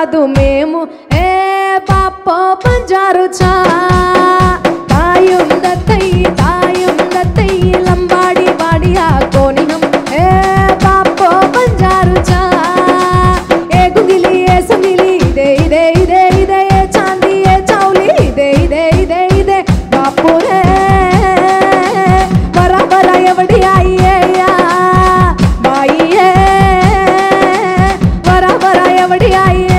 కాదు మేము ఏ పాపో పంజారు చా తాయం దత్తై తాయం దత్తై లంబాడి బాడియా కోనిహం ఏ పాపో పంజారు చా ఏ గుగిలి ఏ సుగిలి ఇదే ఇదే ఇదే ఇదే ఏ చాంది ఏ చౌలి ఇదే ఇదే ఇదే ఇదే బాపురే బరాబర ఎవడి అయ్యేయా బాయియే బరాబర ఎవడి అయ్యే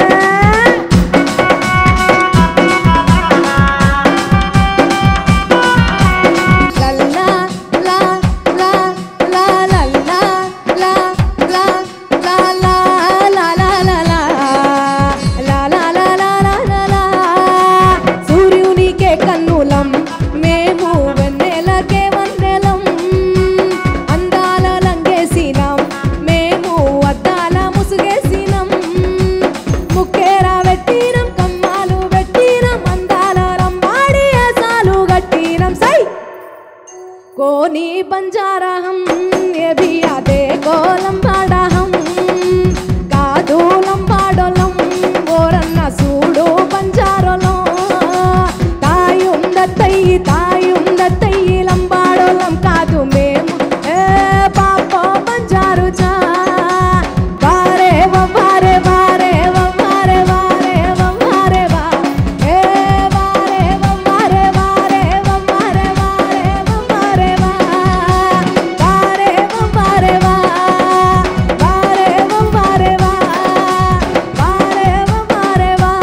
లల్లా లా లా లా లల్లా లా లా లా లా లా లా లా లా లా లా లా లా లా లా లా సూర్యునికే కన్నులం మేము వెన్నెలకే వన్నెలం అందాల లంగేసినాం మేము అద్దాల ముసుగేసినాం ముక్కేరా పెట్టినం కమ్మాలు పెట్టినం అందాల రంబాడి ఏసాలు గట్టినం సై కోని బంజారహం ఏ भी आते को లంబాడహం కాదు లంబాడోలం ఓరన్న సూడు బంజారోలం తాయుందత్తయ్యి తాయుందత్తయ్యి లంబాడోలం కాదు మేము ఏ పాపో బంజారు చా వారే వారే వారే వారే వారే వారే వా ఏ వారే వారే వారే వారే వారే వారే వా వారే వారే వా వారే వారే వా వారే వారే వా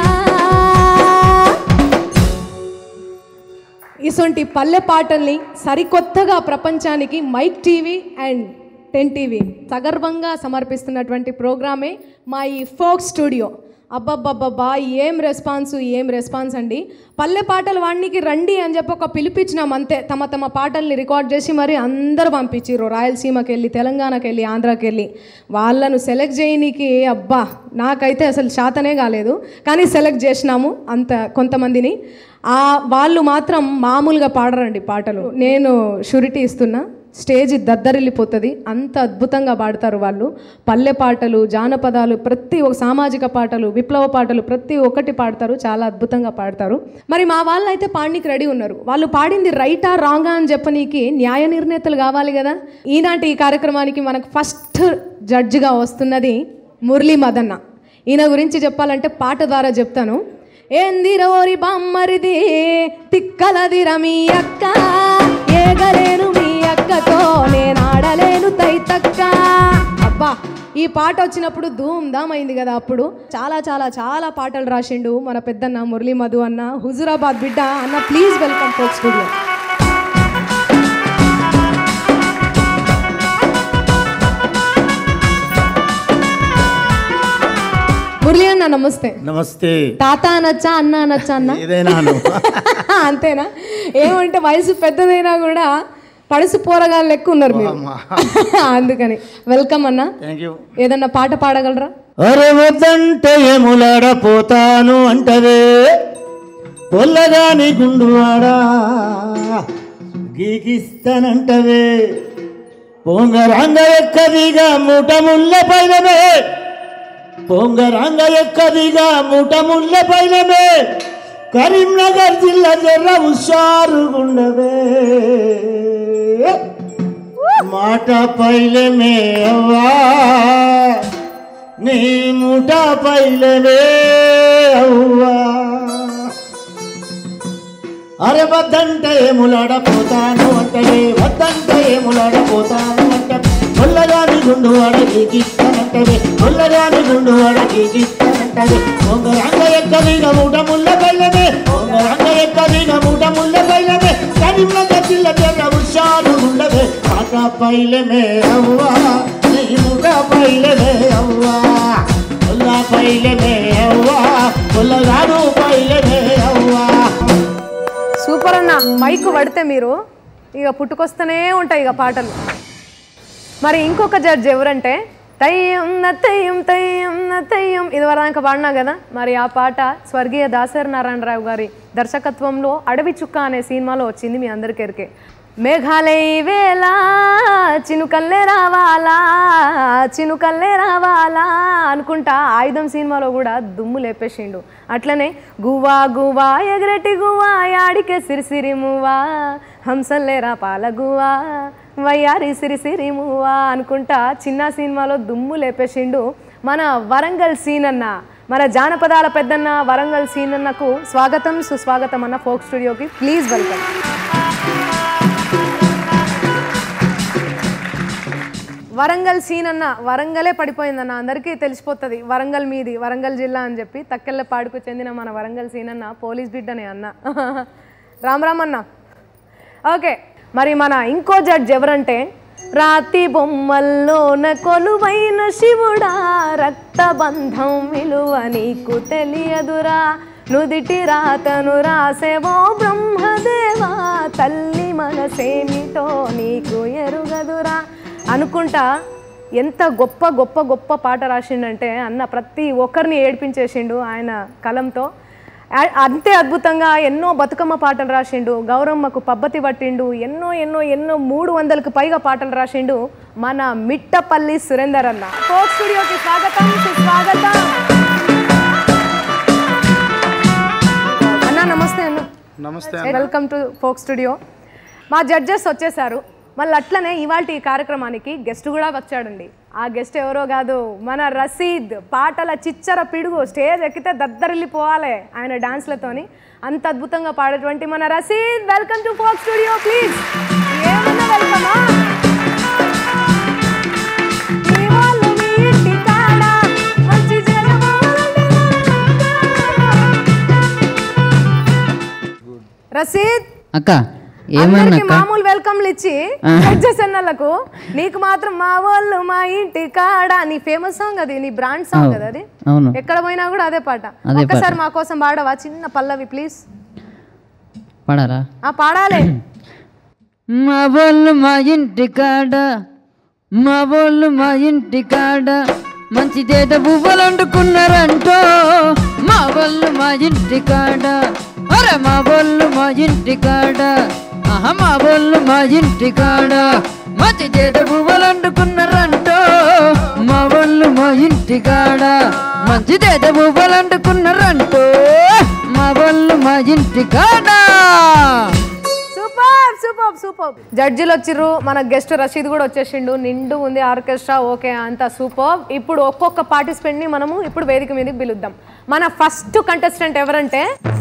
ఇసొంటి పల్లె పాటల్ని సరికొత్తగా ప్రపంచానికి Mic TV and Ten TV సగర్వంగా సమర్పిస్తున్నటువంటి ప్రోగ్రామే మా ఈ ఫోక్ స్టూడియో అబ్బబ్బబ్బబ్బా ఏం రెస్పాన్స్ ఏం రెస్పాన్స్ అండి పల్లె పాటలు వాడికి రండి అని చెప్పి ఒక పిలిపించినాం అంతే తమ తమ పాటల్ని రికార్డ్ చేసి మరి అందరూ పంపించారు రాయలసీమకి వెళ్ళి తెలంగాణకి వెళ్ళి ఆంధ్రాకి వెళ్ళి వాళ్ళను సెలెక్ట్ చేయనీకి అబ్బా నాకైతే అసలు శాతనే కాలేదు కానీ సెలెక్ట్ చేసినాము అంత కొంతమందిని ఆ వాళ్ళు మాత్రం మామూలుగా పాడరండి పాటలు నేను షూరిటీ ఇస్తున్నా స్టేజ్ దద్దరిల్లిపోతుంది అంత అద్భుతంగా పాడతారు వాళ్ళు పల్లె పాటలు జానపదాలు ప్రతి ఒక్క సామాజిక పాటలు విప్లవ పాటలు ప్రతి ఒక్కటి పాడతారు చాలా అద్భుతంగా పాడతారు మరి మా వాళ్ళు అయితే పాడనీకి రెడీ ఉన్నారు వాళ్ళు పాడింది రైటా రాంగా అని చెప్పనీకి న్యాయ నిర్ణేతలు కావాలి కదా ఈనాటి ఈ కార్యక్రమానికి మనకు ఫస్ట్ జడ్జిగా వస్తున్నది మురళీ మదన్న ఈయన గురించి చెప్పాలంటే పాట ద్వారా చెప్తాను ఏందిరోరి బామ్మరిది తిక్కలదిర మీ అక్క ఏగలేను మీ అక్కతో నేను ఆడలేను తైతక్క అబ్బా ఈ పాట వచ్చినప్పుడు ధూమ్ ధామ్ అయింది కదా అప్పుడు చాలా చాలా చాలా పాటలు రాసిండు మన పెద్దన్న మురళీ మధు అన్న హుజురాబాద్ బిడ్డ అన్న please welcome folk studio Murali అన్న నమస్తే నమస్తే తాత అనొచ్చా అన్న అనొచ్చా అన్న ఏదైనాను అంతేనా ఏమంటే వయసు పెద్దదైనా కూడా పడుసు పోరగాళ్ళు లెక్క ఉన్నారు మీరు అందుకని వెల్కమ్ అన్న థ్యాంక్ యూ ఏదన్నా పాట పాడగలరా అరే వద్దంటే ఏములాడపోతాను అంటవే పొల్లగాని గుండువాడా గీకిస్తానంటవే పొంగరంగ ఎక్కదిగా మూట ముళ్ళ పైనమే పొంగరంగ ఎక్కదిగా మూట ముళ్ళ పైనమే కరీంనగర్ జిల్లా జర్ర హుషారుగుండవే మాట పైలమే అవ్వా నీ ముఠ పైలమే అవ్వా అరే వద్దంటే ఏములాడపోతాను అంటే వద్దంటే ఏములాడపోతాను అంటే కొల్లగాని గుండు అడగిస్తానంటే కొల్లగాని గుండు అడగిస్తానంటే ఒక రంగ ఎక్కదిగా మూట ముళ్ళ పైలమే ఒక రంగ ఎక్కదిగా మూట ముళ్ళ పైలమే కరీంనగర్ జిల్లా జర హుషారు ఉండవే పాట పైలమే అవ్వా నీ ముఠ పైలమే అవ్వా కొల్ల పైలమే అవ్వా కొల్లగాను పైలమే అవ్వా సూపర్ అన్న మైక్ పడితే మీరు ఇక పుట్టుకొస్తూనే ఉంటాయి ఇక పాటలు మరి ఇంకొక జడ్జ్ ఎవరంటే తయ్యం నత్తయ్యం తయ్యం నత్తయ్యం ఇదివరదాకా పాడినా కదా మరి ఆ పాట స్వర్గీయ దాసరి నారాయణరావు గారి దర్శకత్వంలో అడవి చుక్క అనే సినిమాలో వచ్చింది మీ అందరికీ ఎరికే మేఘాలే వేళ చినుకల్లే రావాలా చినుకల్లే రావాలా అనుకుంటా ఆయుధం సినిమాలో కూడా దుమ్ము లేపేసిండు అట్లనే గువా గువా ఎగరటి గువా యాడికే సిరిసిరి మువ్వా హంసల్లేరా పాల గువా వయ్యారి సిరిసిరి మువ్వా అనుకుంటా చిన్న సినిమాలో దుమ్ము లేపేసిండు మన వరంగల్ సీన్ అన్న మన జానపదాల పెద్దన్న వరంగల్ సీన్ అన్నకు స్వాగతం సుస్వాగతం అన్న ఫోక్ స్టూడియోకి ప్లీజ్ వెల్కమ్ వరంగల్ సీన్ అన్న వరంగలే పడిపోయిందన్న అందరికీ తెలిసిపోతుంది వరంగల్ మీది వరంగల్ జిల్లా అని చెప్పి తక్కెళ్ళపాడుకు చెందిన మన వరంగల్ సీన్ అన్న పోలీస్ బిడ్డనే అన్న రామ్ రామ్ అన్న ఓకే మరి మన ఇంకో జడ్జ్ ఎవరంటే రాతి బొమ్మల్లోన కొలువైన శివుడా రక్తబంధం విలువ నీకు తెలియదురా నుదిటి రాతను రాసేవో బ్రహ్మదేవా తల్లి మనసేమిటో నీకు ఎరుగదురా అనుకుంటా ఎంత గొప్ప గొప్ప గొప్ప పాట రాసిండంటే అన్న ప్రతి ఒక్కరిని ఏడిపించేసిండు ఆయన కలంతో ఆ- అంతే అద్భుతంగా ఎన్నో బతుకమ్మ పాటలు రాసిండు గౌరమ్మకు పబ్బతి పట్టిండు ఎన్నో ఎన్నో ఎన్నో మూడు వందలకు పైగా పాటలు రాసిండు మన మిట్టపల్లి సురేందర్ అన్న ఫోక్ స్టూడియోకి స్వాగతం సుస్వాగతం అన్న నమస్తే అన్న నమస్తే వెల్కమ్ టు ఫోక్ స్టూడియో మా జడ్జెస్ వచ్చేసారు మళ్ళీ అట్లనే ఇవాళ ఈ కార్యక్రమానికి గెస్ట్ కూడా వచ్చాడండి ఆ గెస్ట్ ఎవరో కాదు మన రసీద్ పాటల చిచ్చర పిడుగు స్టేజ్ ఎక్కితే దద్దరిల్లిపోవాలి ఆయన డాన్స్లతోని అంత అద్భుతంగా పాడేటువంటి మన Rasheed welcome to folk studio please ఏమన్నా వెల్కమా మీ వాళ్ళు మీ ఇంటి కాడ మంచి జరగాలని రసీద్ అక్క ఏమైంది అందరికి అక్క మామూలు వెల్కమ్లు ఇచ్చి జడ్జెస్ అన్నలకు నీకు మాత్రం మా వాళ్ళు మా ఇంటి కాడ నీ ఫేమస్ సాంగ్ అది నీ బ్రాండ్ సాంగ్ కదా అది అవును ఎక్కడ పోయినా కూడా అదే పాట అదే ఒక్కసారి మా కోసం పాడవా చిన్న పల్లవి ప్లీజ్ పడారా ఆ పాడాలి మా వాళ్ళు మా ఇంటి కాడ మా వాళ్ళు మా ఇంటి కాడ మంచి చేత పువ్వులు వండుకున్నారంటో మా వాళ్ళు మా ఇంటి కాడ అరే మా వాళ్ళు మా ఇంటి కాడ ఆహా మా వాళ్ళు మా ఇంటి కాడ మంచి చేత పువ్వులు వండుకున్నారంటో మా వాళ్ళు మా ఇంటి కాడ మంచి చేత పువ్వులు వండుకున్నారంటో మా వాళ్ళు మా ఇంటి కాడ సూపర్ సూపర్ సూపర్ జడ్జిలు వచ్చిర్రు మన గెస్ట్ రషీద్ కూడా వచ్చేసిండు నిండు ఉంది ఆర్కెస్ట్రా ఓకే అంతా సూపర్ ఇప్పుడు ఒక్కొక్క పార్టిసిపెంట్ ని మనము ఇప్పుడు వేదిక మీదకి పిలుద్దాం మన ఫస్ట్ కంటెస్టెంట్ ఎవరంటే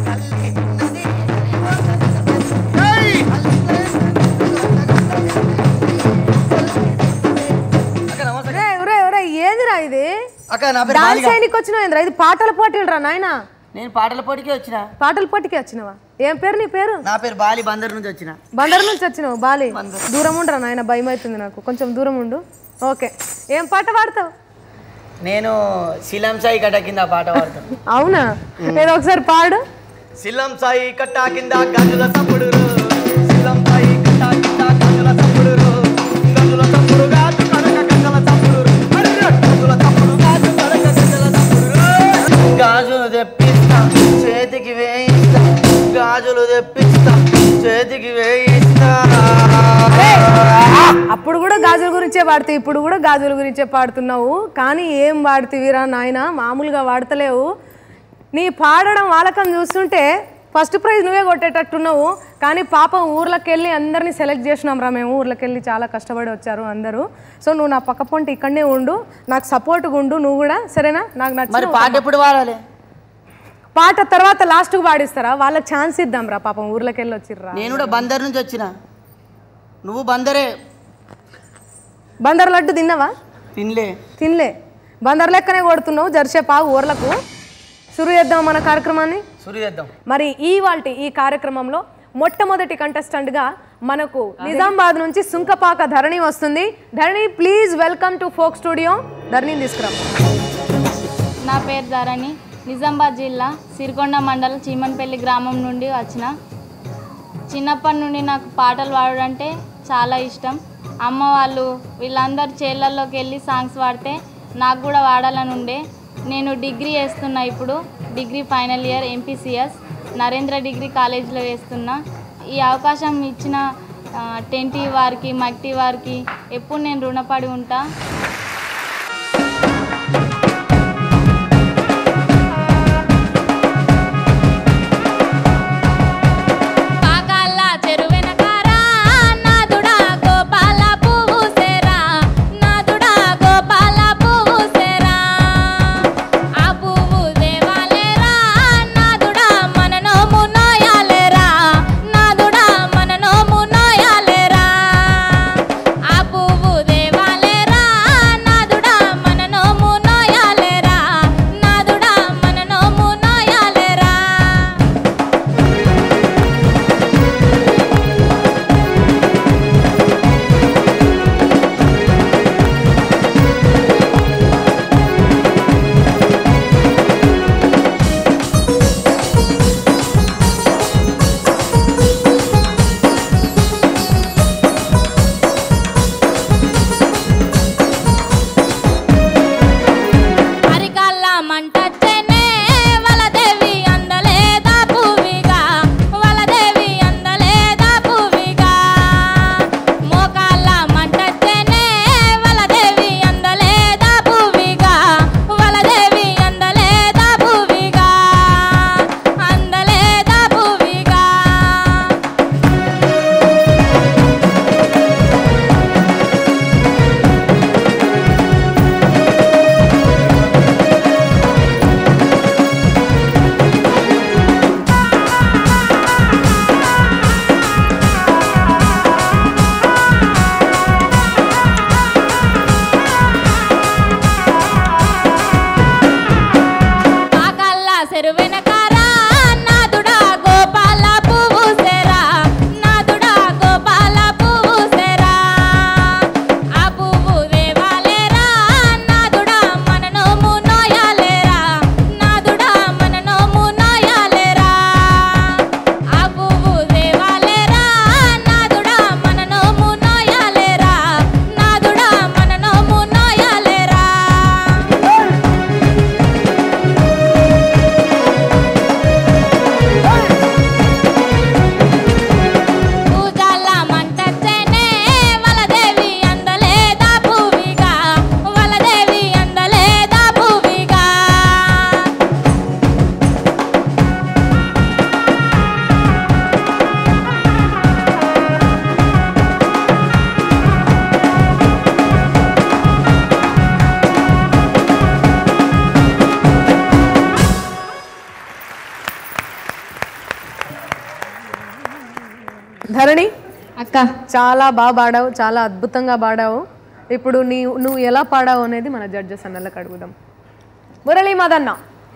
ఒరేయ్, ఒరేయ్, ఒరేయ్, ఏందిరా ఇది అక్క నా పేరు డాన్స్ బాలిక చేయనికి వచ్చినావు ఏంద్రా ఇది పాటల పోటీలు రా నాయన నేను పాటల పోటీకి వచ్చిన పాటల పోటీకి వచ్చినావా ఏం పేరు నీ పేరు నా పేరు బాలి బందర్ నుంచి వచ్చిన బందర్ నుంచి వచ్చినావు బాలి దూరం ఉండరా నాయన భయం అవుతుంది నాకు కొంచెం దూరం ఉండు ఓకే ఏం పాట పాడతావు నేను శిలం సాయి కట్ట కింద పాట పాడుతాను అవునా ఏదో ఒకసారి పాడు శిలం సాయి కట్టా కింద గంజుల తప్పుడు శిలం సాయి కట్టా కింద గంజుల తప్పుడు గంజుల తప్పుడు గాజు కనక గంజల తప్పుడు గంజుల తప్పుడు గాజు కనక గంజల తప్పుడు గాజులు తెప్పిస్తా చేతికి వేయిస్తా గాజులు తెప్పిస్తా చేతికి వేయిస్తా అప్పుడు కూడా గాజుల గురించే పాడుతావు ఇప్పుడు కూడా గాజుల గురించే పాడుతున్నావు కానీ ఏం పాడుతీవిరా నాయన మామూలుగా వాడతలేవు నీ పాడడం వాళ్ళకని చూస్తుంటే ఫస్ట్ ప్రైజ్ నువ్వే కొట్టేటట్టున్నావు కానీ పాపం ఊర్లోకి వెళ్ళి అందరినీ సెలెక్ట్ చేసినాం రా మేము ఊర్లోకి వెళ్ళి చాలా కష్టపడి వచ్చారు అందరూ సో నువ్వు నా పక్క పొంటి ఇక్కడనే ఉండు నాకు సపోర్ట్గా ఉండు నువ్వు కూడా సరేనా నాకు మరి నచ్చిన పాట ఎప్పుడు పాడాలి పాట తర్వాత లాస్ట్కు పాడిస్తారా వాళ్ళకి ఛాన్స్ ఇద్దాం రా పాపం ఊర్లోకి వెళ్ళి వచ్చిర్రా నేను కూడా బందర్ నుంచి వచ్చిన నువ్వు బందరే బందర్ లడ్డు తిన్నావా తినలే తినలే బందర్ లెక్కనే కొడుతున్నావు జర్సేపా ఊర్లకు షురు చేద్దాం మన కార్యక్రమాన్ని సురి చేద్దాం మరి ఈ వాల్టి ఈ కార్యక్రమంలో మొట్టమొదటి కంటెస్టెంట్గా మనకు నిజామాబాద్ నుంచి సుంకపాక ధరణి వస్తుంది Dharani please welcome to folk studio ధరణిని తీసుకురా నా పేరు ధరణి నిజామాబాద్ జిల్లా సిరికొండ మండలం చీమన్పల్లి గ్రామం నుండి వచ్చిన చిన్నప్పటి నుండి నాకు పాటలు పాడడంటే చాలా ఇష్టం అమ్మ వాళ్ళు వీళ్ళందరూ చేళ్ళల్లోకి వెళ్ళి సాంగ్స్ పాడితే నాకు కూడా వాడాలని ఉండే నేను డిగ్రీ చేస్తున్నా ఇప్పుడు degree final year MPCS Narendra degree కాలేజీలో చేస్తున్నా ఈ అవకాశం ఇచ్చిన టెన్ టీ వారికి మట్టి వారికి ఎప్పుడు నేను రుణపడి ఉంటా పాకాల చెరువెనకారా నాదుడా గోపాల పువ్వు సేరా నాదుడా గోపాల పువ్వు సేరా ఆ పువ్వు దేవాలేరా నాదుడా మన నోము నోయాలేరా నాదుడా మన నోము నోయాలేరా ఆ పువ్వు దేవాలేరా నాదుడా మన నోము నోయాలేరా నాదుడా మన నోము నోయాలేరా అరికాళ్ళ మంటచ్చెనే వలదేవి అందలేదా పువ్విగా వలదేవి అందలేదా పువ్విగా మోకాళ్ళ మంటచ్చెనే వలదేవి అందలేదా పువ్విగా వలదేవి అందలేదా పువ్విగా అందలేదా పువ్విగా పాకల్ల సెరువెనకారా నాదుడా గోపాల పువ్వు సెరా నాదుడా గోపాల పువ్వు సెరా ఆ పువ్వు దేవాలేరా నాదుడా మన నోము నోయాలేరా నాదుడా మన నోము నోయాలేరా ఆ పువ్వు దేవాలేరా నాదుడా మన నోము నోయాలేరా నాదుడా మన నోము నోయాలేరా పూజాల మంటచ్చెనే వలదేవి అందలేదా పువ్విగా వలదేవి అందలేదా పువ్విగా ధరణి అక్క చాలా బాగా పాడావు చాలా అద్భుతంగా పాడావు ఇప్పుడు నీ నువ్వు ఎలా పాడావు అనేది మన జడ్జెస్ అన్నలకు అడుగుదాం మురళీ మదన్న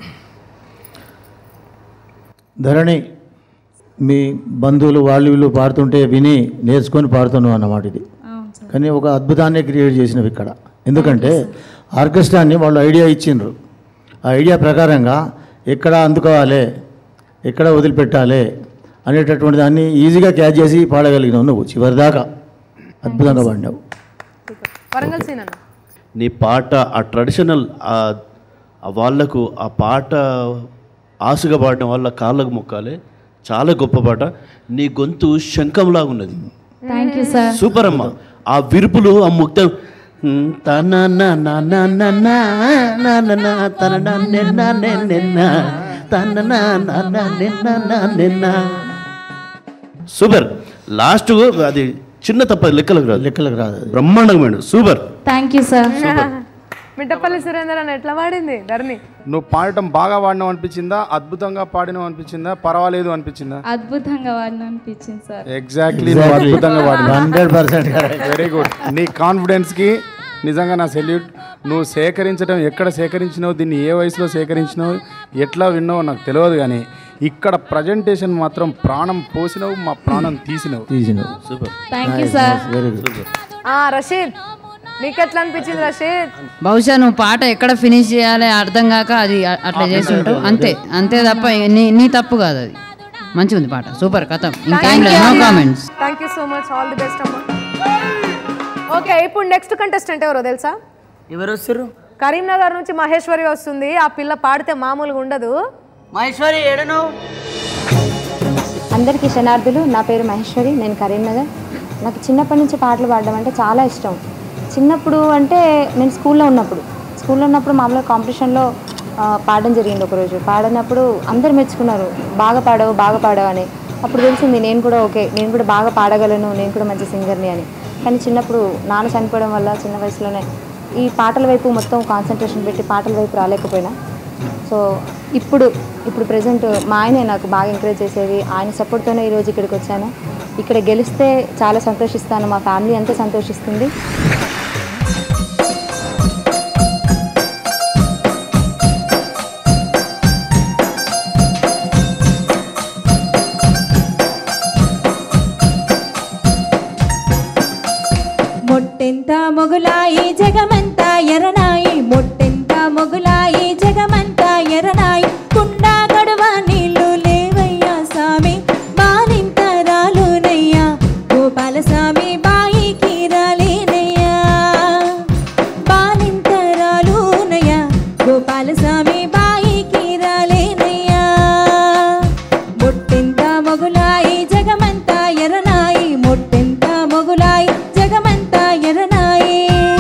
ధరణి మీ బంధువులు వాళ్ళు వీళ్ళు పాడుతుంటే విని నేర్చుకొని పాడుతున్నావు అన్నమాట ఇది కానీ ఒక అద్భుతాన్ని క్రియేట్ చేసినవి ఇక్కడ ఎందుకంటే ఆర్కెస్ట్రాని వాళ్ళు ఐడియా ఇచ్చిండ్రు ఆ ఐడియా ప్రకారంగా ఎక్కడ అందుకోవాలి ఎక్కడ వదిలిపెట్టాలి అనేటటువంటి దాన్ని ఈజీగా క్యాచ్ చేసి పాడగలిగినావు నువ్వు చివరిదాకా అద్భుతంగా పాడినావు వరంగల్ సీన్ అన్న నీ పాట ఆ ట్రెడిషనల్ వాళ్ళకు ఆ పాట ఆశగా పాడడం వల్ల కాళ్ళకు మొక్కాలి చాలా గొప్ప పాట నీ గొంతు శంఖంలాగా ఉన్నది థ్యాంక్ యూ సార్ సూపర్ అమ్మ ఆ విరుపులు ఆ ముక్త హ్మ్, తన నా నా నా నా నా నా నా నా తన నా నిన్న నిన్న తన నా నా నా నిన్న నా నిన్న సూపర్ లాస్ట్ అది చిన్న తప్ప లెక్కలకు రాదు లెక్కలకు రాదు అది. బ్రహ్మాండంగా పోయిండు. Super thank you sir Mittapalli Surender అన్న ఎట్లా పాడింది ధరణి నువ్వు పాడటం బాగా పాడినావు అనిపించిందా అద్భుతంగా పాడినావు అనిపించిందా పర్వాలేదు అనిపించిందా అద్భుతంగా వాడిన అనిపించింది సార్ ఎగ్జాక్ట్లీ నువ్వు అద్భుతంగా పాడినావు హండ్రెడ్ పర్సెంట్ వెరీ గుడ్ నీ కాన్ఫిడెన్స్కి నిజంగా నా సెల్యూట్ నువ్వు సేకరించడం ఎక్కడ సేకరించినావు దీన్ని ఏ వయసులో సేకరించినావు ఎట్లా విన్నావో నాకు తెలియదు కానీ ఇక్కడ ప్రజెంటేషన్ మాత్రం ప్రాణం పోసినావు మా ప్రాణం తీసినావు తీసినావు super thank you sir very good ఆ రషీద్ నీకు ఎట్లా అనిపించింది రషీద్ బహుశా నువ్వు పాట ఎక్కడ ఫినిష్ చేయాలి అర్థం కాక అది అ- అట్లా చేసి ఉంటావు అంతే అంతే తప్ప నీ నీ తప్పు కాదు అది మంచిగా ఉంది పాట సూపర్ కథం ఇంకా no comments thank you so much all the best అమ్మా ఓకే ఇప్పుడు నెక్స్ట్ కంటెస్టెంట్ ఎవరో తెలుసా ఎవరు వస్తారు కరీంనగర్ నుంచి మహేశ్వరి వస్తుంది ఆ పిల్ల పాడితే మామూలుగా ఉండదు మహేశ్వరి ఏడను అందరికీ శనార్థులు నా పేరు మహేశ్వరి నేను కరీంనగర్ నాకు చిన్నప్పటి నుంచి పాటలు పాడడం అంటే చాలా ఇష్టం చిన్నప్పుడు అంటే నేను స్కూల్లో ఉన్నప్పుడు స్కూల్లో ఉన్నప్పుడు మామూలుగా కాంపిటీషన్లో ఆ, పాడడం జరిగింది ఒకరోజు పాడినప్పుడు అందరు మెచ్చుకున్నారు బాగా పాడవు బాగా పాడవు అని అప్పుడు తెలిసింది నేను కూడా ఓకే నేను కూడా బాగా పాడగలను నేను కూడా మంచి సింగర్ని అని కానీ చిన్నప్పుడు నాన్న చనిపోవడం వల్ల చిన్న వయసులోనే ఈ పాటల వైపు మొత్తం కాన్సన్ట్రేషన్ పెట్టి పాటల వైపు రాలేకపోయినా సో ఇప్పుడు ఇప్పుడు ప్రజెంట్ మా ఆయనే నాకు బాగా ఎంకరేజ్ చేసేది ఆయన సపోర్ట్తోనే ఈరోజు ఇక్కడికి వచ్చాను ఇక్కడ గెలిస్తే చాలా సంతోషిస్తాను మా ఫ్యామిలీ అంతా సంతోషిస్తుంది మొట్టెంత మొగులాయి జగమంతా ఎరనాయి మొట్టెంత మొగులాయి జగమంతా ఎరనాయి కుండా గడువ నీళ్లు లేవయ్యా స్వామి బాలింత రాలునయ్యా గోపాల స్వామి బాయికి రాలేనయ్యా బాలింత రాలునయ్యా గోపాల స్వామి బాయికి రాలేనయ్యా మొట్టెంత మొగులాయి జగమంతా ఎరనాయి మొట్టెంత మొగులాయి జగమంతా ఎరనాయి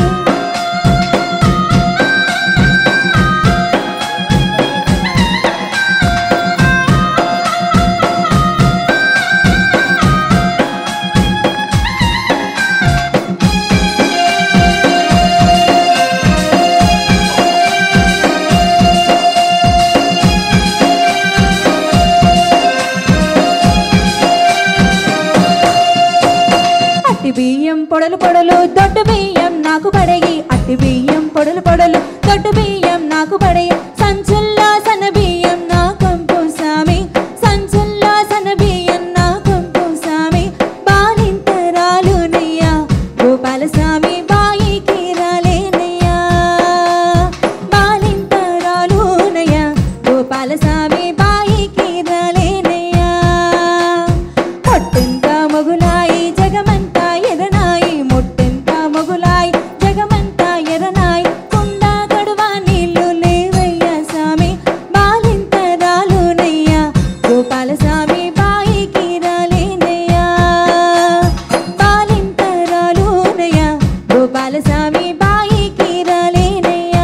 అట్టి బియ్యం పొడలు పొడలు దొడ్డు బియ్యం నాకు పడగి అట్టి బియ్యం పొడలు పొడలు దొడ్డు బియ్యం నాకు పడగి సంచుల్లో సన్న బియ్యం నా కంపు సామి సంచుల్లో సన్న బియ్యం నా కంపు సామి బాలింత రాలునయ్యా గోపాల స్వామి బాయికి రాలేనయ్యా బాలింత రాలునయ్యా గోపాల స్వామి బాయికి రాలేనయ్యా మొట్టెంత మొగులాయి జగమంతా ఎరనాయి మొట్టెంత మొగులాయి జగమంతా ఎరనాయి కుండా గడువ నీళ్లు లేవయ్యా స్వామి బాలింత రాలునయ్యా గోపాల స్వామి బాయికి రాలేనయ్యా బాలింత రాలునయ్యా గోపాల స్వామి బాయికి రాలేనయ్యా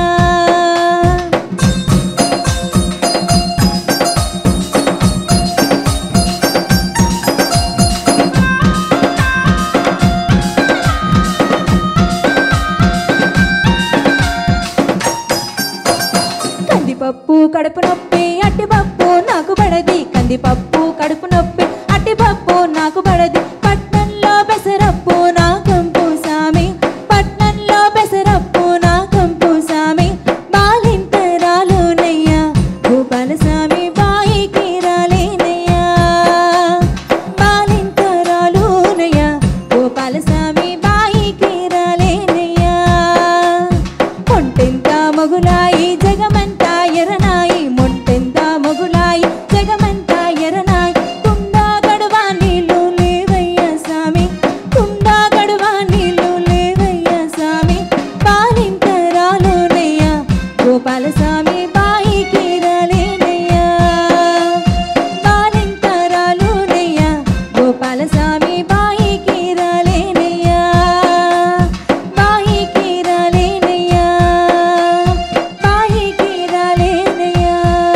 కందిపప్పు కడుపు నొప్పి అట్టిపప్పు నాకు పడది కందిపప్పు కడుపు నొప్పి అట్టిపప్పు నాకు పడది పట్నంలో పెసరప్పు నా కంపు సామి పట్నంలో పెసరప్పు నా కంపు సామి బాలింత రాలునయ్యా గోపాల స్వామి బాయికి రాలేనయ్యా బాలింత రాలునయ్యా గోపాల స్వామి బాయికి రాలేనయ్యా మొంటెంత మొగులాయి జగమంతా ఎరనాయి మొంటెంత మొగులాయి జగమంతా ఎరనాయి కుండా గడువా నీళ్ళు లేవయ్యా స్వామి కుండా గడువా నీళ్ళు లేవయ్యా స్వామి బాలింత రాలునయ్యా గోపాల స్వామి బాయికి రాలేనయ్యా బాలింత రాలునయ్యా గోపాల స్వామి బాయికి రాలేనయ్యా బాయికి రాలేనయ్యా బాయికి రాలేనయ్యా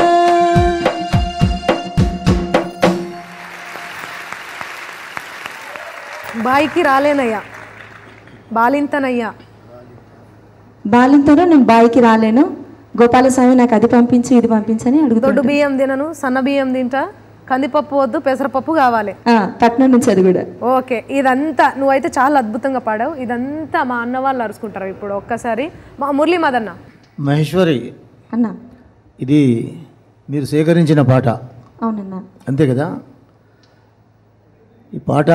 బాయికి రాలేనయ్యా బాలింతనయ్యా బాలింతోనూ నేను బాయికి రాలేను గోపాలస్వామి నాకు అది పంపించి ఇది పంపించని దొడ్డు అడుగుతాడు బియ్యం తినను సన్న బియ్యం తింటా కందిపప్పు వద్దు పెసరపప్పు కావాలి పట్నం నుంచి అది కూడా ఓకే ఇదంతా నువ్వైతే చాలా అద్భుతంగా పాడావు ఇదంతా మా అన్న వాళ్ళు అరుచుకుంటారు ఇప్పుడు ఒక్కసారి మా మురళీ మదన్న మహేశ్వరి అన్న ఇది మీరు సేకరించిన పాట అవునన్నా అంతే కదా ఈ పాట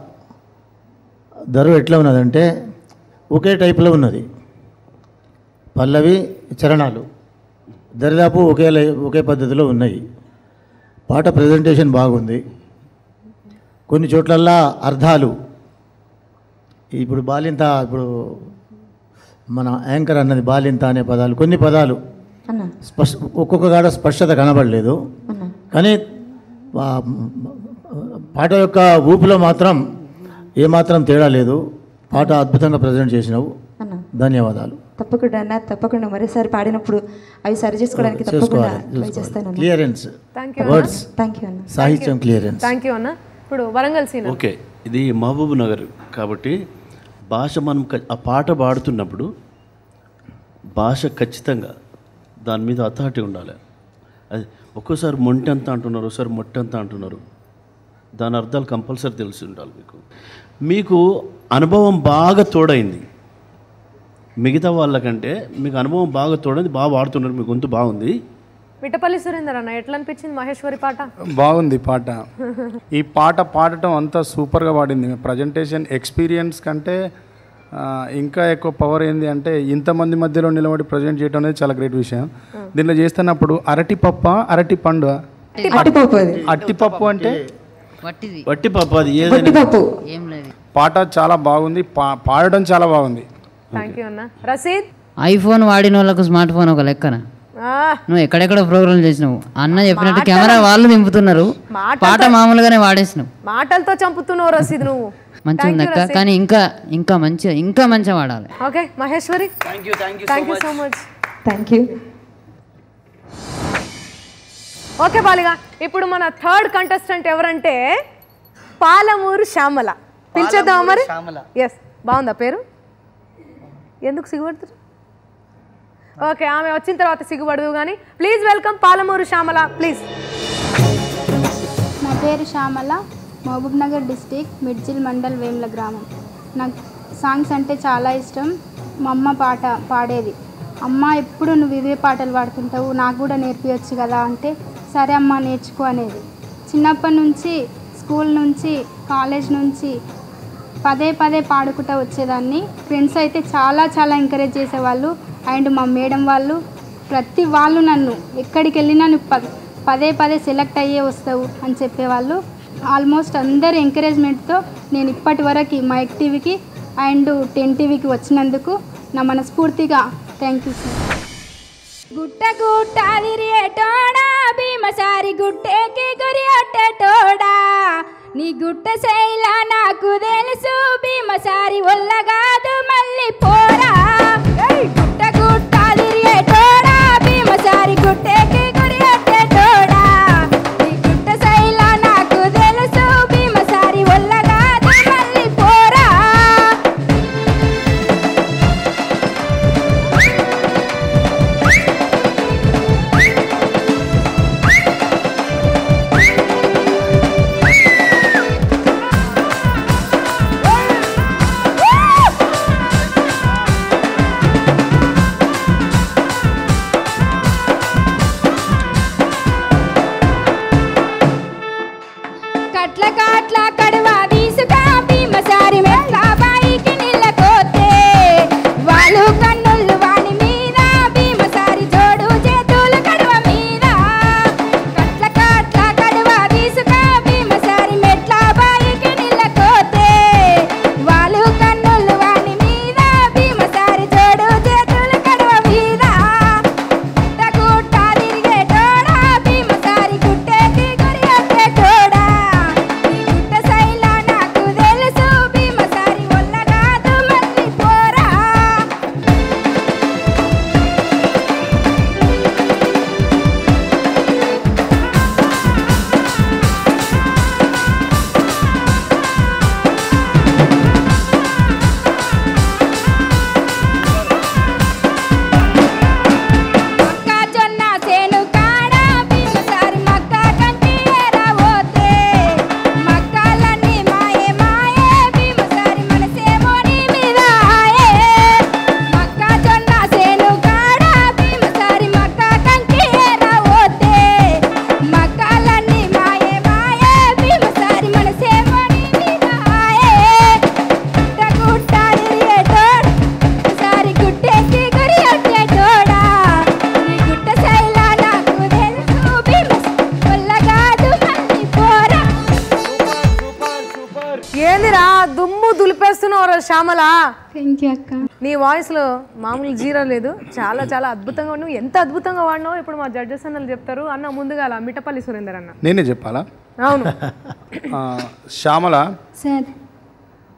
ధర ఎట్లా ఉన్నదంటే ఒకే టైప్లో ఉన్నది పల్లవి చరణాలు దరిదాపు ఒకే లై- ఒకే పద్ధతిలో ఉన్నాయి పాట ప్రజెంటేషన్ బాగుంది కొన్ని చోట్లల్లా అర్థాలు ఇప్పుడు బాలింత ఇప్పుడు మన యాంకర్ అన్నది బాలింత అనే పదాలు కొన్ని పదాలు అన్న స్పష్ట ఒక్కొక్క కాడ స్పష్టత కనబడలేదు కానీ ఆ, పాట యొక్క ఊపులో మాత్రం ఏమాత్రం తేడా లేదు పాట అద్భుతంగా ప్రజెంట్ చేసినావు అన్న ధన్యవాదాలు తప్పకుండా అన్న తప్పకుండా మరోసారి పాడినప్పుడు అవి సరి చేసుకోవడానికి తప్పకుండా చేసుకోవాలి ట్రై చేస్తాను clearance thank you words thank you అన్న సాహిత్యం క్లియరెన్స్ థ్యాంక్ యూ అన్న ఇప్పుడు వరంగల్ సీన్ ఓకే ఇది మహబూబ్ నగర్ కాబట్టి భాష మనం క- ఆ పాట పాడుతున్నప్పుడు భాష ఖచ్చితంగా దాని మీద అథారిటీ ఉండాలి అది ఒక్కోసారి మొంటెంత అంటున్నారు ఒకసారి మొట్టెంత అంటున్నారు దాని అర్థాలు కంపల్సరీ తెలిసి ఉండాలి మీకు మీకు అనుభవం బాగా తోడైంది మిగతా వాళ్ళకంటే మీకు అనుభవం బాగా తోడైంది బాగా వాడుతున్నారు మీ గొంతు బాగుంది మిట్టపల్లి సురేందర్ అన్న ఎట్లా అనిపించింది మహేశ్వరి పాట బాగుంది పాట ఈ పాట పాడటం అంతా సూపర్గా పాడింది ప్రజెంటేషన్ ఎక్స్పీరియన్స్ కంటే ఆ, ఇంకా ఎక్కువ పవర్ ఏంది అంటే ఇంతమంది మధ్యలో నిలబడి ప్రజెంట్ చేయడం అనేది చాలా గ్రేట్ విషయం దీనిలో చేస్తున్నప్పుడు అరటి పప్ప అరటి పండు అట్టిపప్పు అది అట్టిపప్పు అంటే వట్టిది వట్టి పాప అది ఏదైనా అట్టిపప్పు ఏం లేదు పాట చాలా బాగుంది పా పాడడం చాలా బాగుంది థ్యాంక్ యూ అన్న రసీద్ ఐఫోన్ వాడిన వాళ్ళకు స్మార్ట్ ఫోన్ ఒక లెక్కన ఆ, నువ్వు ఎక్కడెక్కడ ప్రోగ్రామ్ చేసినావు అన్న చెప్పినట్టు కెమెరా వాళ్ళు దింపుతున్నారు పాట మామూలుగానే వాడేసినావు మాటలతో చంపుతున్నావు రసీద్ నువ్వు మంచిగా ఉంది అక్క కానీ ఇంకా ఇంకా మంచిగా ఇంకా మంచిగా వాడాలి okay Maheshwari thank you thank you thank you so much thank you okay Baliga ఇప్పుడు మన థర్డ్ కంటెస్టెంట్ ఎవరంటే పాలమూరు శ్యామల పిలిచేద్దామా మరి శ్యామల. ఎస్ బాగుందా పేరు ఎందుకు సిగ్గుపడుతుంది ఓకే ఆమె వచ్చిన తర్వాత సిగ్గుపడదు కానీ please welcome Palamuru Shyamala please నా పేరు శ్యామల మహబూబ్ నగర్ డిస్టిక్ మిడ్జిల్ మండల్ వేముల గ్రామం నాకు సాంగ్స్ అంటే చాలా ఇష్టం మా అమ్మ పాట పాడేది అమ్మ ఎప్పుడు నువ్వు ఇవే పాటలు పాడుతుంటావు నాకు కూడా నేర్పించచ్చు కదా అంటే సరే అమ్మ నేర్చుకో అనేది చిన్నప్పటి నుంచి స్కూల్ నుంచి కాలేజ్ నుంచి పదే పదే పాడుకుంటూ వచ్చేదాన్ని ఫ్రెండ్స్ అయితే చాలా చాలా ఎంకరేజ్ చేసేవాళ్ళు అండ్ మా మేడం వాళ్ళు ప్రతి వాళ్ళు నన్ను ఎక్కడికి వెళ్ళినా నువ్వు ప పదే పదే సెలెక్ట్ అయ్యే వస్తావు అని చెప్పేవాళ్ళు ఆల్మోస్ట్ అందరి ఎంకరేజ్మెంట్తో నేను ఇప్పటి వరకు మైక్ టీవీకి అండ్ టెన్ టీవీకి వచ్చినందుకు నా మనస్ఫూర్తిగా థ్యాంక్ యూ సార్ గుట్ట గుట్ట తిరిగేటోడా భీమసారి గుట్టేకి గురి అట్టేటోడా నీ గుట్ట శైల నాకు తెలుసు భీమసారి ఒల్లగాదు మళ్ళీ పోరా ఏయ్! గుట్ట గుట్ట తిరిగేటోడా భీమసారి గుట్టేకి గురి అట్టేటోడా నీ గుట్ట శైల నాకు తెలుసు భీమసారి ఒల్లగాదు మళ్ళీ పోరా కట్ల కాట్ల కడువ తీసుక భీమసారి మెట్ల బాయికి నీళ్ళ కోతే వాళ్ళు కన్నుళ్ళు వాని మీద భీమసారి జోడు చేతులు కడువ మీద కట్ల కాట్ల కడువ తీసుక భీమసారి మెట్ల బాయికి నీళ్ళ కోతే వాళ్ళు కన్నుళ్ళు వాని మీద భీమసారి జోడు చేతులు కడువ మీద గుట్ట గుట్ట తిరిగేటోడా భీమసారి గుట్టేకి గురి అట్టేటోడా నీ గుట్ట శైల నాకు తెలుసు భీమసారి ఒల్లగాదు మళ్ళీ పోరా మక్క జొన్న చేను కాడ భీమసారి మక్క కంటి ఎరవోతే మక్కలన్నీ మాయే మాయే భీమసారి మనసేమో నీ మీద ఆయే మక్క జొన్న చేను కాడ భీమసారి మక్క కంటి ఎరవోతే మక్కలన్నీ మాయే మాయే భీమసారి మనసేమో నీ మీద ఆయే గుట్ట గుట్ట తిరిగేటోడు సారి గుట్టేకి గురి అట్టేటోడా నీ గుట్ట శైల నాకు తెలుసు భీమస్ వల్లగాదు మళ్ళీ పోరా ఏందిరా దుమ్ము దులిపేస్తున్నావు శ్యామల థ్యాంక్ యూ అక్క నీ వాయిస్లో మామూలు జీరో లేదు చాలా చాలా అద్భుతంగా నువ్వు ఎంత అద్భుతంగా వాడినావు ఇప్పుడు మా జడ్జెస్ అన్నలు చెప్తారు అన్న ముందుగా అలా మిట్టపల్లి సురేందర్ అన్న నేనే చెప్పాలా అవును ఆ, శ్యామల సార్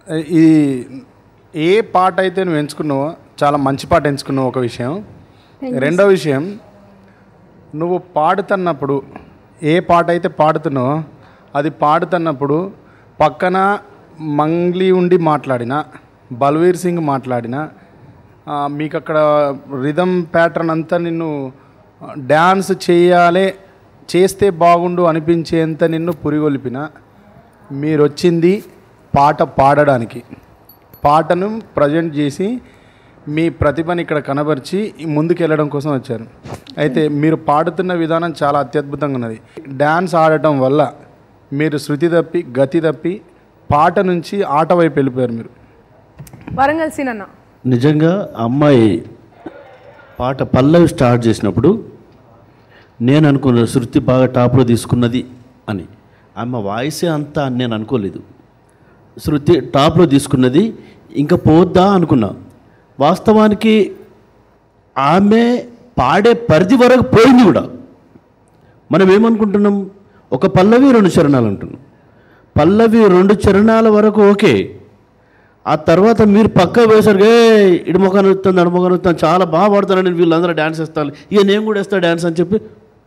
ఈ ఏ పాట అయితే నువ్వు ఎంచుకున్నావో చాలా మంచి పాట ఎంచుకున్నావు ఒక విషయం Thank you, రెండో విషయం నువ్వు పాడుతున్నప్పుడు ఏ పాట అయితే పాడుతున్నావో అది పాడుతున్నప్పుడు పక్కన మంగ్లీ ఉండి మాట్లాడిన బల్వీర్ సింగ్ మాట్లాడిన ఆ, మీకు అక్కడ రిధమ్ ప్యాటర్న్ అంతా నిన్ను డ్యాన్స్ చేయాలి చేస్తే బాగుండు అనిపించేంత నిన్ను పురిగొల్పిన మీరు వచ్చింది పాట పాడడానికి పాటను ప్రజెంట్ చేసి మీ ప్రతిభని ఇక్కడ కనబరిచి ముందుకు వెళ్ళడం కోసం వచ్చారు అయితే మీరు పాడుతున్న విధానం చాలా అత్యద్భుతంగా ఉన్నది డ్యాన్స్ ఆడటం వల్ల మీరు శృతి తప్పి గతి తప్పి పాట నుంచి ఆట వైపు వెళ్ళిపోయారు మీరు వరంగల్ సీనన్న నిజంగా ఆ అమ్మాయి పాట పల్లవి స్టార్ట్ చేసినప్పుడు నేను అనుకున్న శృతి బాగా టాప్లో తీసుకున్నది అని ఆమె వాయిసే అంతా అని నేను అనుకోలేదు శృతి టాప్లో తీసుకున్నది ఇంకా పోద్దా అనుకున్నా వాస్తవానికి ఆమె పాడే పరిధి వరకు పోయింది కూడా మనం ఏమనుకుంటున్నాం ఒక పల్లవి రెండు చరణాలు అంటున్నాం పల్లవి రెండు చరణాల వరకు ఓకే ఆ తర్వాత మీరు పక్క వేసరికి ఏ ఇడుమొఖాన్ని వస్తుంది అడుమొఖాన్ని వస్తుంది చాలా బాగా పాడుతారని వీళ్ళందరూ డ్యాన్స్ వేస్తారు ఇక నేను కూడా వేస్తా డ్యాన్స్ అని చెప్పి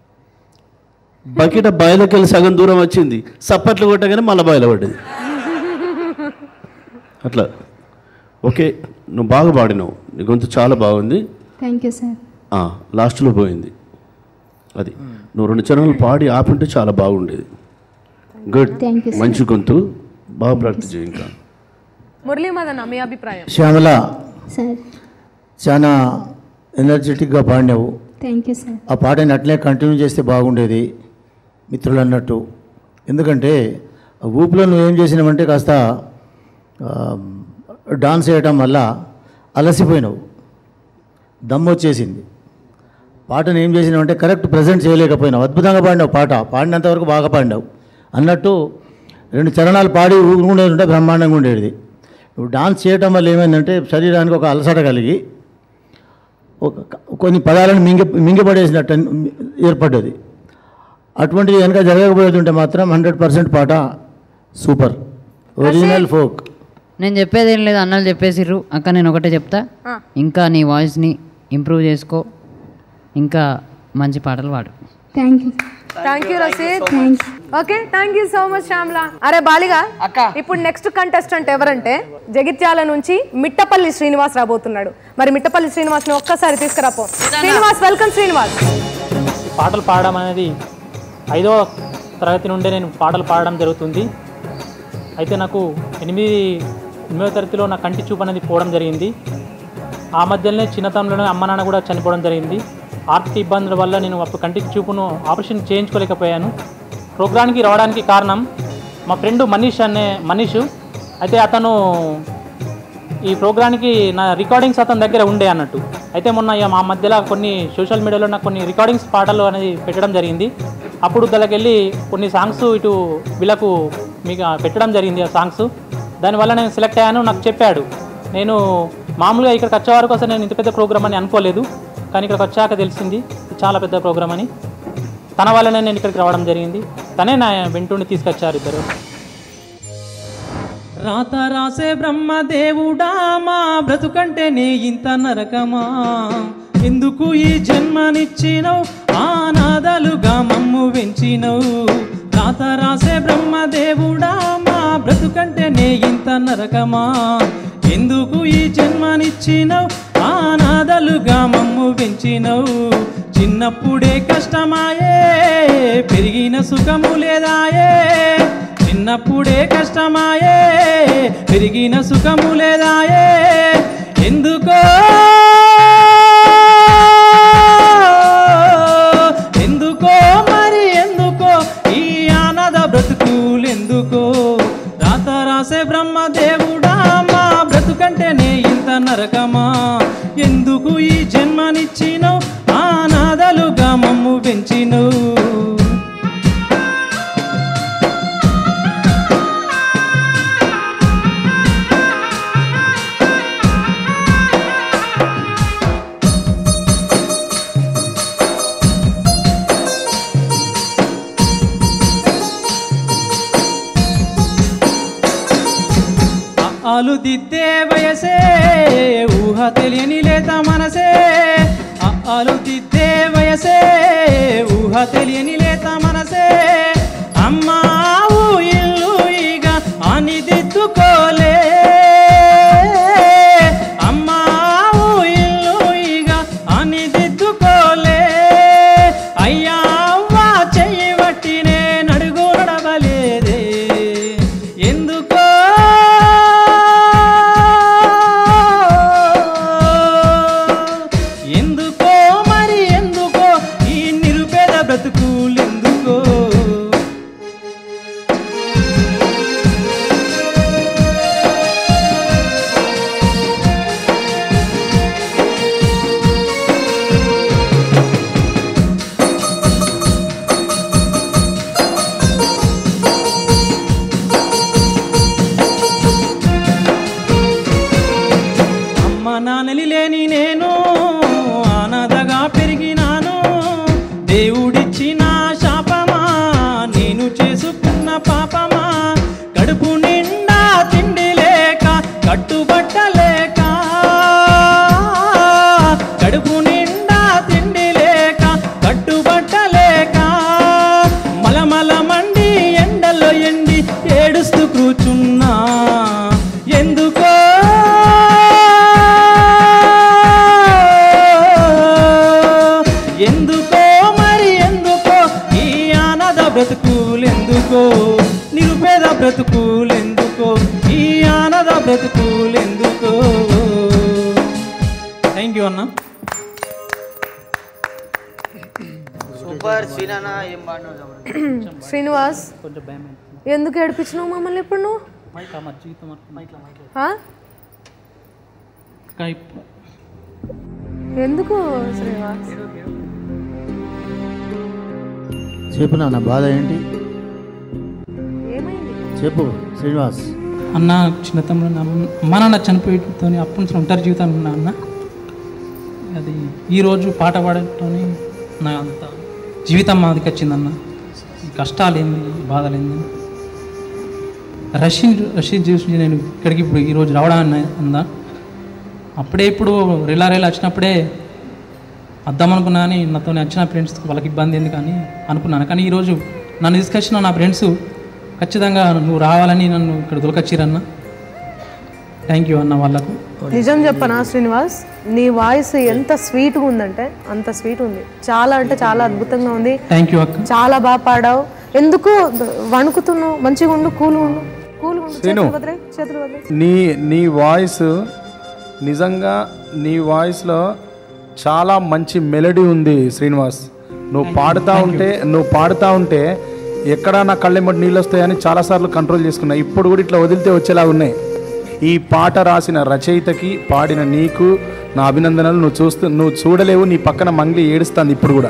బకెట్ బయలుకి వెళ్ళి సగం దూరం వచ్చింది సప్పట్లు కొట్టగానే మళ్ళీ బయలు పడ్డది అట్లా ఓకే నువ్వు బాగా పాడినావు నీ గొంతు చాలా బాగుంది థ్యాంక్ యూ సార్ ఆ, లాస్ట్లో పోయింది అది నువ్వు రెండు చరణాలు పాడి ఆపుంటే చాలా బాగుండేది గుడ్ Thank you, sir. మంచి గొంతు బాగా ప్రాక్టీస్ చేయి ఇంకా మురళీ మదన మీ అభిప్రాయం శ్యామల సార్ చాలా ఎనర్జెటిక్గా పాడినావు థ్యాంక్ యూ సార్ ఆ పాటని అట్లే కంటిన్యూ చేస్తే బాగుండేది మిత్రులు అన్నట్టు ఎందుకంటే ఆ ఊపిలో నువ్వేం చేసినావంటే కాస్త ఆ, డాన్స్ చేయటం వల్ల అలసిపోయినావు దమ్ము వచ్చేసింది పాటను ఏం చేసినావంటే కరెక్ట్ ప్రజెంట్ చేయలేకపోయినావు అద్భుతంగా పాడినావు పాట పాడినంతవరకు బాగా పాడినావు అన్నట్టు రెండు చరణాలు పాడి ఊరుకుండేది ఉంటే బ్రహ్మాండంగా ఉండేది నువ్వు డాన్స్ చేయటం వల్ల ఏమైందంటే శరీరానికి ఒక అలసట కలిగి ఒక కొన్ని పదాలను మింగి మింగిపడేసినట్టు అని ఏర్పడ్డది అటువంటిది కనుక జరగకపోయేది ఉంటే మాత్రం హండ్రెడ్ పర్సెంట్ పాట సూపర్ ఒరిజినల్ ఫోక్ నేను చెప్పేది ఏం లేదు అన్నలు చెప్పేసిర్రు అక్క నేను ఒకటే చెప్తా ఆ. ఇంకా నీ వాయిస్ని ఇంప్రూవ్ చేసుకో ఇంకా మంచి పాటలు పాడు thank you thank you Rasheed thank okay thank you so much Shyamala అరే బాలిగా అక్క. ఇప్పుడు నెక్స్ట్ కంటెస్టెంట్ ఎవరంటే జగిత్యాల నుంచి మిట్టపల్లి శ్రీనివాస్ రాబోతున్నాడు మరి మిట్టపల్లి శ్రీనివాస్ ని ఒక్కసారి తీసుకురాపో శ్రీనివాస్ వెల్కమ్ శ్రీనివాస్ పాటలు పాడడం అనేది ఐదవ తరగతి నుండే నేను పాటలు పాడడం జరుగుతుంది అయితే నాకు ఎనిమిది ఎనిమిదవ తరగతిలో నా కంటి చూపు అనేది పోవడం జరిగింది ఆ మధ్యలోనే చిన్నతనంలోనే అమ్మ నాన్న కూడా చనిపోవడం జరిగింది ఆర్థిక ఇబ్బందుల వల్ల నేను అప్పుడు కంటి చూపును ఆపరేషన్ చేయించుకోలేకపోయాను ప్రోగ్రామ్కి రావడానికి కారణం మా ఫ్రెండ్ మనీష్ అనే మనీష్ అయితే అతను ఈ ప్రోగ్రామ్కి నా రికార్డింగ్స్ అతని దగ్గర ఉండే అన్నట్టు అయితే మొన్న ఇక మా మధ్యలో కొన్ని సోషల్ మీడియాలో నాకు కొన్ని రికార్డింగ్స్ పాటలు అనేది పెట్టడం జరిగింది అప్పుడు దానికి కొన్ని సాంగ్స్ ఇటు వీళ్ళకు మీకు పెట్టడం జరిగింది ఆ సాంగ్స్ దానివల్ల నేను సెలెక్ట్ అయ్యాను నాకు చెప్పాడు నేను మామూలుగా ఇక్కడికి వచ్చే వరకు అసలు నేను ఇంత పెద్ద ప్రోగ్రామ్ అని అనుకోలేదు కానీ ఇక్కడికి వచ్చాక తెలిసింది ఇది చాలా పెద్ద ప్రోగ్రామ్ అని తన వల్లనే నేను ఇక్కడికి రావడం జరిగింది తనే నా వెంటుండి తీసుకొచ్చారు ఇద్దరు రాత రాసే బ్రహ్మదేవుడా మా బ్రతుకంటే నీ ఇంత నరకమా ఎందుకు ఈ జన్మనిచ్చినవు ఆనాదాలుగా మమ్ము వెంచినవు రాత రాసే బ్రహ్మదేవుడా మా బ్రతుకంటే నే ఇంత నరకమా ఎందుకు ఈ జన్మనిచ్చినవు ఆనాదాలుగా మమ్ము పెంచినవు చిన్నప్పుడే కష్టమాయే పెరిగిన సుఖము లేదాయే చిన్నప్పుడే కష్టమాయే పెరిగిన సుఖము లేదాయే ఎందుకో ఎందుకో మరి ఎందుకో ఈ ఆనద బ్రతుకులు ఎందుకో రాత రాసే బ్రహ్మదేవుడా మా బ్రతుకంటే నే ఇంత నరకమా ఎందుకు ఈ జన్మనిచ్చినవు ఆనాదలుగా మమ్ము పెంచినవు ఆలు దిద్దే వయసే ఊహ తెలియని లేత మనసే ఆలు దిద్దే వయసే ఊహ తెలియని లేత మనసే అమ్మావు ఇల్లు ఇక అని దిద్దుకోలే అమ్మావు ఇల్లు ఇక అని దిద్దుకోలే అయ్యా అవ్వ చెయ్యి బట్టి నేను అడుగు నడవలేదే ఎందుకో ఎందుకో మరి ఎందుకో ఈ నిరుపేద బ్రతుకులు ఎందుకో అమ్మ నాన్నలి లేని నేను అనాథగా పెరిగినాను దేవుడిచ్చిన శాపమా నేను చేసుకున్న పాపమా కడుపు నిండా తిండి లేక కట్టుబట్టలేక కడుపు నిండా తిండి లేక కట్టుబట్టలేక మలమల మండి ఎండలో ఎండి ఏడుస్తూ కూర్చున్నా ఎందుకో ఎందుకో మరి ఎందుకో ఈ ఆనద బ్రతుకులెందుకో నిరుపేద బ్రతుకులెందుకో ఈ ఆనద బ్రతుకులెందుకో థ్యాంక్ యూ అన్న సూపర్ శ్రీనాన్న ఏం పాడినావు శ్రీనివాస్ కొంచెం భయం ఎందుకు ఏడిపించినావు మమ్మల్ని ఇప్పుడు నువ్వు మైక్ అమ్మ జీవితం మైక్ ఆ? మైక్ ఎందుకు శ్రీనివాస్ చెప్పు నాన్న బాధ ఏంటి ఏమైంది చెప్పు శ్రీనివాస్ అన్న చిన్న తమ్ముడు నా అమ్మ నాన్న చనిపోయేతో అప్పటి నుంచి ఒంటరి జీవితం ఉన్నా అన్న అది ఈరోజు పాట పాడటం నా అంత జీవితం మాదికి వచ్చిందన్న ఈ కష్టాలు ఏంది బాధలు ఏంది రషీద్ రషీద్ చూసి నేను ఇక్కడికి ఇప్పుడు ఈరోజు రావడానికి అందా అప్పుడే ఇప్పుడు రిలా రేలా వచ్చినప్పుడే వద్దాం అనుకున్నా అని నాతో వచ్చిన ఫ్రెండ్స్ వాళ్ళకి ఇబ్బంది ఏంది కానీ అనుకున్నాను కానీ ఈరోజు నన్ను తీసుకొచ్చిన నా ఫ్రెండ్స్ ఖచ్చితంగా నువ్వు రావాలని నన్ను ఇక్కడ దొరకచ్చిరన్న థ్యాంక్ యూ అన్న వాళ్ళకు నిజం చెప్పనా శ్రీనివాస్ నీ వాయిస్ ఎంత స్వీట్గా ఉందంటే అంత స్వీట్ ఉంది చాలా అంటే చాలా అద్భుతంగా ఉంది థ్యాంక్ యూ అక్క చాలా బాగా పాడావు ఎందుకు వణుకుతున్నావు మంచిగా ఉండు కూల్ ఉండు కూల్ ఉండు శ్రీను. చేతులు వదిలే చేతులు వదిలే నీ నీ వాయిస్ నిజంగా నీ వాయిస్లో చాలా మంచి మెలడీ ఉంది శ్రీనివాస్ నువ్వు పాడుతూ ఉంటే నువ్వు పాడుతూ ఉంటే ఎక్కడ నా కళ్ళెమ్మటి నీళ్ళు వస్తాయని చాలాసార్లు కంట్రోల్ చేసుకున్నా ఇప్పుడు కూడా ఇట్లా వదిలితే వచ్చేలా ఉన్నాయి ఈ పాట రాసిన రచయితకి పాడిన నీకు నా అభినందనలు నువ్వు చూస్తూ నువ్వు చూడలేవు నీ పక్కన మంగ్లీ ఏడుస్తుంది ఇప్పుడు కూడా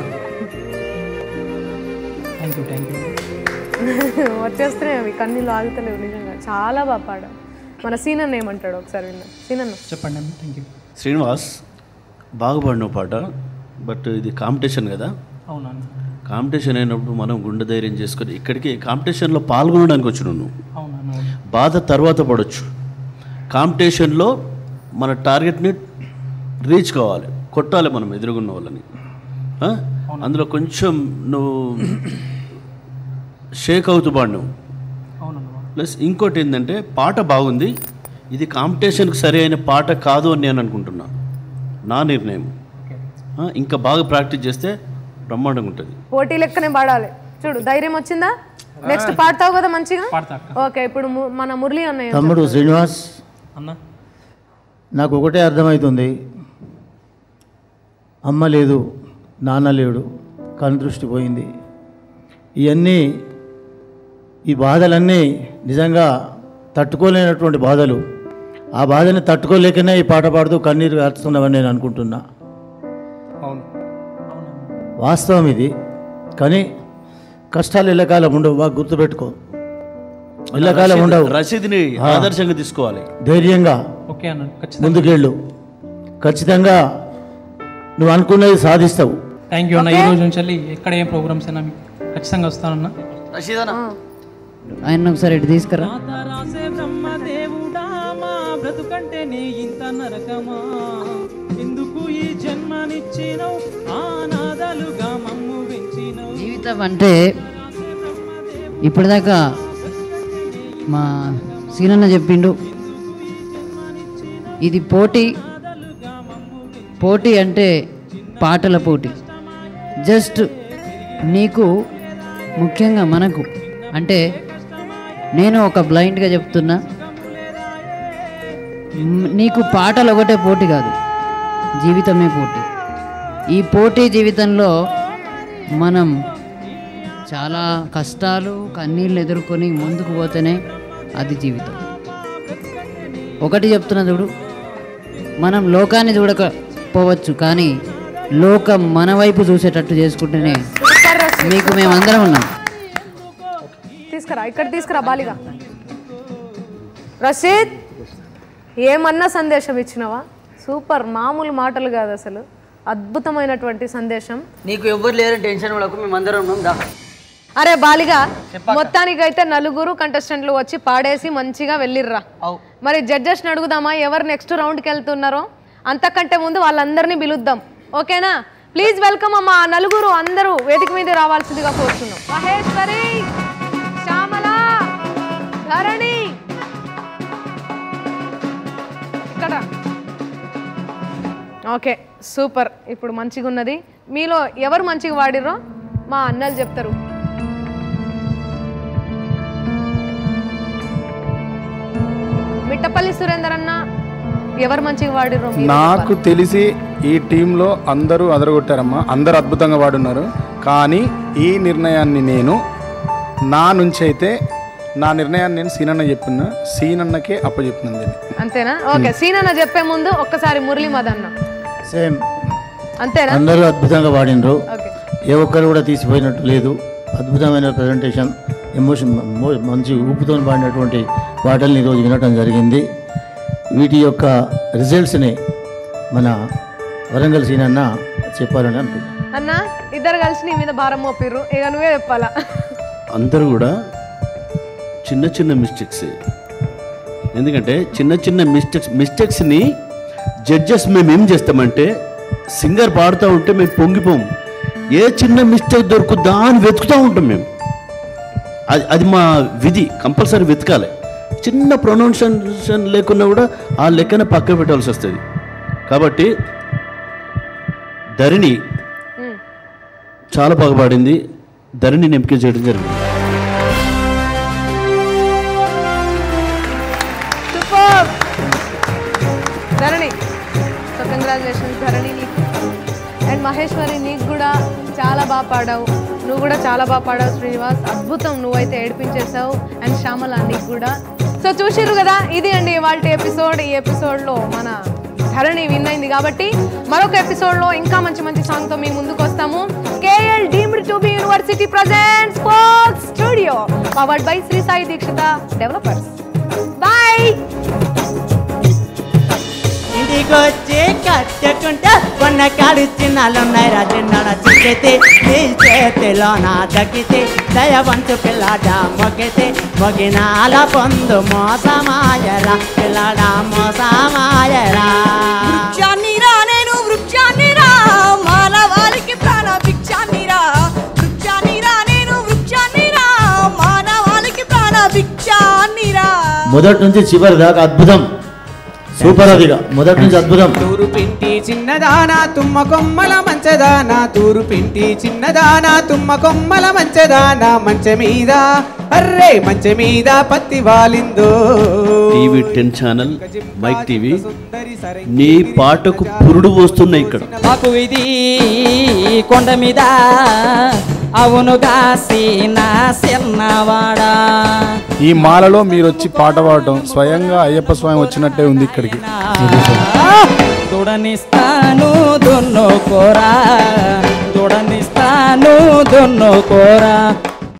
థ్యాంక్ యూ థ్యాంక్ యూ వచ్చేస్తున్నాయి అవి కన్నీళ్ళు ఆగుతలేవు నిజంగా చాలా బాగా పాడావు మన సీనన్న ఏమంటాడు ఒకసారి విన్నా సీనన్న చెప్పండి అన్న థ్యాంక్ యూ శ్రీనివాస్ బాగా పాడిన పాట బట్ ఇది కాంపిటీషన్ కదా అవునన్న కాంపిటీషన్ అయినప్పుడు మనం గుండె ధైర్యం చేసుకొని ఇక్కడికి కాంపిటీషన్లో పాల్గొనడానికి వచ్చినావు నువ్వు అవునన్న బాధ తర్వాత పడవచ్చు కాంపిటీషన్లో మన టార్గెట్ని రీచ్ కావాలి కొట్టాలి మనం ఎదురుగున్న వాళ్ళని ఆ? అందులో కొంచెం నువ్వు షేక్ అవుతూ పాడినావు అవునన్న ప్లస్ ఇంకోటి ఏంటంటే పాట బాగుంది ఇది కాంపిటీషన్కి సరి అయిన పాట కాదు అని నేను అనుకుంటున్నా నా నిర్ణయం ఆ, ఇంకా బాగా ప్రాక్టీస్ చేస్తే బ్రహ్మాండంగా ఉంటుంది పోటీ లెక్కనే పాడాలి చూడు ధైర్యం వచ్చిందా నెక్స్ట్ పాడతావు కదా మంచిగా పాడతా ఓకే ఇప్పుడు ము- మన మురళి అన్నయ్య తమ్ముడు శ్రీనివాస్ అన్న నాకు ఒకటే అర్థమవుతుంది అమ్మ లేదు నాన్న లేడు కనుదృష్టి పోయింది ఇవన్నీ ఈ బాధలన్నీ నిజంగా తట్టుకోలేనటువంటి బాధలు ఆ బాధని తట్టుకోలేకనే ఈ పాట పాడుతూ కన్నీరు గారుతున్నామని నేను అనుకుంటున్నా అవును వాస్తవం ఇది కానీ కష్టాలు ఎల్లకాలం ఉండవు బాగా గుర్తుపెట్టుకో ఎల్లకాలం ఉండవు రసీదుని ఆ. ఆదర్శంగా తీసుకోవాలి ధైర్యంగా ఓకే అన్న ఖచ్చితంగా ముందుకెళ్ళు ఖచ్చితంగా నువ్వు అనుకున్నది సాధిస్తావు థ్యాంక్ యూ అన్న ఈ రోజు నుంచి వెళ్ళి ఎక్కడ ఏం ప్రోగ్రామ్స్ అయినా మీకు ఖచ్చితంగా వస్తానన్న రషీదనా ఆయన ఒకసారి ఇటు తీసుకురా రాసే బ్రహ్మదేవుడా మా బ్రతుకంటే నీ ఇంత నరకమా ఎందుకు ఈ జన్మనిచ్చినవు ఆనాదాలుగా మమ్ము పెంచినవు జీవితం అంటే ఇప్పటిదాకా మా సీనన్న చెప్పిండు ఇది పోటీ పోటీ అంటే పాటల పోటీ జస్ట్ నీకు ముఖ్యంగా మనకు అంటే నేను ఒక బ్లైండ్గా చెప్తున్నా మ్, నీకు పాటలు ఒకటే పోటీ కాదు జీవితమే పోటీ ఈ పోటీ జీవితంలో మనం చాలా కష్టాలు కన్నీళ్ళు ఎదుర్కొని ముందుకు పోతేనే అది జీవితం ఒకటి చెప్తున్నా చూడు మనం లోకాన్ని చూడకపోవచ్చు కానీ లోకం మన వైపు చూసేటట్టు చేసుకుంటేనే మీకు మేమందరం ఉన్నాం తీసుకురా ఇక్కడ తీసుకురా బాలిగా రషీద్ ఏమన్నా సందేశం ఇచ్చినావా సూపర్ మామూలు మాటలు కాదు అసలు అద్భుతమైనటువంటి సందేశం నీకు ఎవ్వరు లేరని టెన్షన్ పడకు మేమందరం ఉన్నాం దా అరే బాలిగా మొత్తానికైతే నలుగురు కంటెస్టెంట్లు వచ్చి పాడేసి మంచిగా వెళ్ళిర్రా మరి జడ్జెస్ అడుగుదామా ఎవరు నెక్స్ట్ రౌండ్కి వెళ్తున్నారో అంతకంటే ముందు వాళ్ళందరినీ పిలుద్దాం ఓకేనా ప్లీజ్ వెల్కమ్ అమ్మా ఆ నలుగురు అందరూ వేదిక మీద రావాల్సిందిగా కోరుతున్నాం మహేశ్వరి శ్యామల ధరణి ఇక్కడ ఓకే సూపర్ ఇప్పుడు మంచిగా ఉన్నది మీలో ఎవరు మంచిగా వాడిర్రో మా అన్నలు చెప్తారు మిట్టపల్లి సురేందర్ అన్న ఎవరు మంచిగా వాడిర్రో మీరు నాకు తెలిసి ఈ టీంలో అందరూ అదరగొట్టారమ్మా అందరూ అద్భుతంగా వాడున్నారు కానీ ఈ నిర్ణయాన్ని నేను నా నుంచి అయితే నా నిర్ణయాన్ని నేను సీనన్న చెప్పిన సీనన్నకే అప్పచెప్పినాను దీన్ని అంతేనా ఓకే సీనన్న చెప్పే ముందు ఒక్కసారి మురళి మదన్న సేమ్ అంతేనా అందరూ అద్భుతంగా పాడినరు ఓకే ఏ ఒక్కరు కూడా తీసిపోయినట్టు లేదు అద్భుతమైన ప్రజెంటేషన్ ఎమోషన్ మో- మంచి ఊపుతో పాడినటువంటి పాటల్ని ఈరోజు వినటం జరిగింది వీటి యొక్క రిజల్ట్స్ని మన వరంగల్ సీనన్న చెప్పాలని అనుకుంటున్నాను అన్న ఇద్దరు కలిసి నీ మీద భారం మోపిర్రు ఇక నువ్వే చెప్పాలా అందరూ కూడా చిన్న చిన్న మిస్టేక్స్ ఎందుకంటే చిన్న చిన్న మిస్టేక్స్ మిస్టేక్స్ని జడ్జెస్ మేము ఏం చేస్తామంటే సింగర్ పాడుతూ ఉంటే మేము పొంగిపోము ఏ చిన్న మిస్టేక్ దొరుకుద్దా అని వెతుకుతూ ఉంటాం మేము అది అది మా విధి కంపల్సరీ వెతకాలి చిన్న ప్రొనౌన్సియేషన్ లేకున్నా కూడా ఆ లెక్కన పక్క పెట్టాల్సి వస్తుంది కాబట్టి ధరణి చాలా బాగా పాడింది ధరణిని ఎంపిక చేయడం జరిగింది super Dharani so congratulations Dharani నీకు అండ్ మహేశ్వరి నీకు కూడా చాలా బాగా పాడావు నువ్వు కూడా చాలా బాగా పాడావు శ్రీనివాస్ అద్భుతం నువ్వైతే ఏడిపించేసావు అండ్ శ్యామల నీకు కూడా సో చూసిర్రు కదా ఇది అండి ఇవాళ ఎపిసోడ్ ఈ ఎపిసోడ్లో మన ధరణి విన్ అయింది కాబట్టి మరొక ఎపిసోడ్లో ఇంకా మంచి మంచి సాంగ్తో మీ ముందుకు వస్తాము KL deemed to be university present sports studio powered by Shri Sai Dikshitha developers బాయ్ ఇంటికొచ్చి కట్టుకుంటే కొన్న కాడు చిన్నాలున్నాయి రా చిన్నాడ చిక్కితే నీ చేతిలో నా దక్కితే దయవంతు పిల్లాడ మొగితే మొగినాల పొందు మోసమాయరా పిల్లాడ మోసమాయరా వృక్షాన్నిరా నేను వృక్షాన్నిరా మానవాళికి ప్రాణ భిక్షాన్నిరా వృక్షాన్నిరా నేను వృక్షాన్నిరా మానవాళికి ప్రాణ భిక్షాన్నిరా మొదటి నుంచి చివరి దాకా అద్భుతం సూపర్ అదిగా మొదటి నుంచి అద్భుతం తూరు పింటి చిన్నదానా తుమ్మ కొమ్మల మంచదానా తూరు పింటి చిన్నదానా తుమ్మ కొమ్మల మంచదానా మంచ మీద అర్రే మంచ మీద పత్తి వాలిందో TV ten channel Mic TV నీ పాటకు పురుడు పోస్తున్నాయి ఇక్కడ మాకు ఇది కొండ మీద అవునుగా సీనా సిన్నవాడా ఈ మాలలో మీరు వచ్చి పాట పాడటం స్వయంగా అయ్యప్ప స్వామి వచ్చినట్టే ఉంది ఇక్కడికి దుడనిస్తాను దున్ను కోరా దుడనిస్తాను దున్ను కోరా